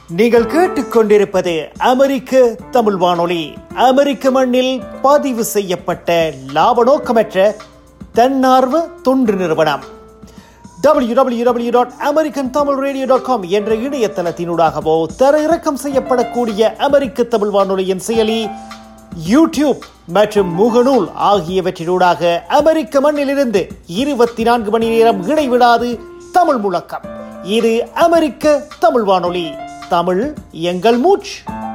நீங்கள் கேட்டுக்கொண்டிருப்பது அமெரிக்க தமிழ் வானொலி அமெரிக்க மண்ணில் பதிவு செய்யப்பட்ட லாப நோக்கமற்ற தன்னார்வ தொண்டு நிறுவனம் www.americantamilradio.com dot American Tamil radio dot com என்ற இணையதளத்தினூடாகவோ தரையிறக்கம் செய்யப்படக்கூடிய அமெரிக்க தமிழ் வானொலியின் செயலி யூடியூப் மற்றும் முகநூல் ஆகியவற்றினூடாக அமெரிக்க மண்ணிலிருந்து இருபத்தி நான்கு மணி நேரம் இடைவிடாது தமிழ் முழக்கம் இது அமெரிக்க தமிழ் வானொலி தமிழ் எங்கள் மூச்சு